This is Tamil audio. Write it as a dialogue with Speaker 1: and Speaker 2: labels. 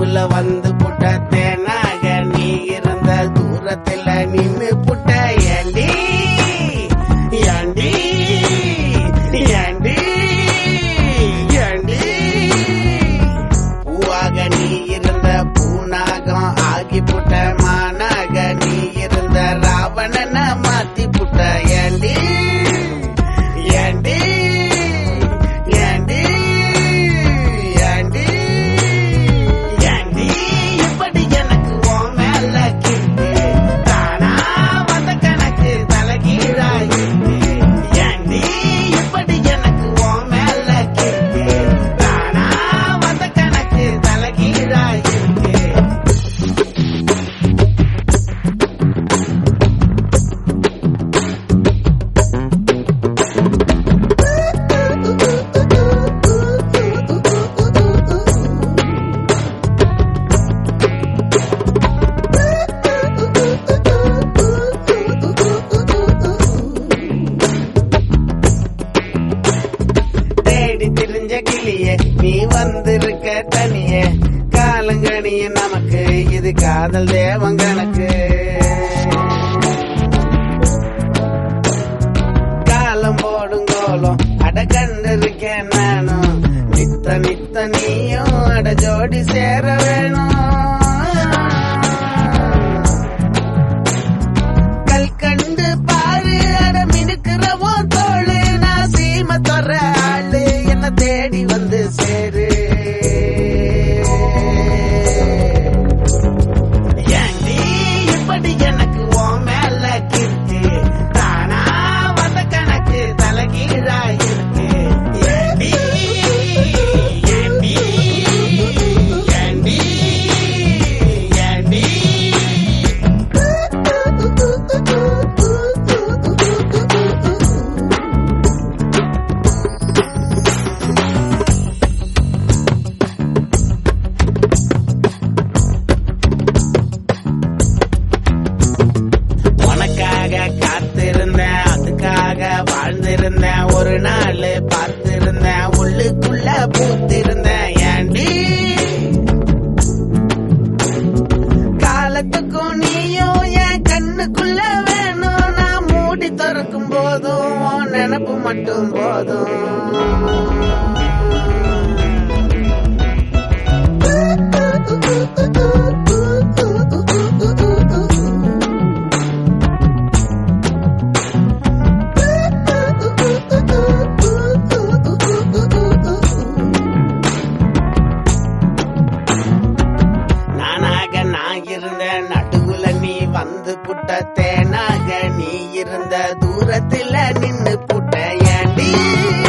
Speaker 1: நடுவுல வந்து புட்ட தேனாக நீ இருந்த தூரத்துல நின்னு புட்ட ஏண்டி ஏண்டி ஏண்டி ஏண்டி பூவாக நீ இருந்த பூனாகம் ஆகி புட்ட மானாக நீ இருந்த ராவணன மாத்தி புட்ட ஏண்டி ஏண்டி ஏண்டி ஏண்டி ஏண்டி இப்படி எனக்கு உன் மேல கிட்டு தானா வந்த கணக்கு தலைகீழா இருக்கு ஏண்டி இப்படி எனக்கு உன் மேல கிட்டு தானா வந்த கணக்கு தலைகீழா இருக்கு தேடி திரிஞ்ச கிளியே நீ வந்திருக்க தனியே காலங்கணிய நமக்கு இது காதல் தேவங்கணக்கு காலம் போடும் கோலம் அட கண்டு இருக்கேன் நானும் நித்த நித்த நீயும் அட ஜோடி சேர வேணும் கல் கண்டு பாரு அட மினுக்கிறவோ தோளு நான் சீம தொற ஆளு என்ன தேடி வந்து சேரு ஏண்டி இப்படி எனக்கு உன் மேல கிறுக்கு தானா வந்த கணக்கு தலைகீழா இருக்கு ஏண்டி ஏண்டி ஏண்டி ஏண்டி உனக்காக காத்திருந்தேன் அதுக்காக வாழ்ந்திருந்தேன் ஒரு நாள் பார்த்திருந்தேன் உள்ளுக்குள்ள பூத்திருந்தேன் ஏண்டி காலத்துக்கும் நீயும் என் கண்ணுக்குள்ள வேணும் நான் மூடி திறக்கும் போதும் உன் நினப்பு மட்டும் போதும் நானாக நான் இருந்தேன் நடுவுல நீ வந்து புட்ட தேனாக நீ இருந்த தூரத்துல நின்னு புட்ட ஏண்டி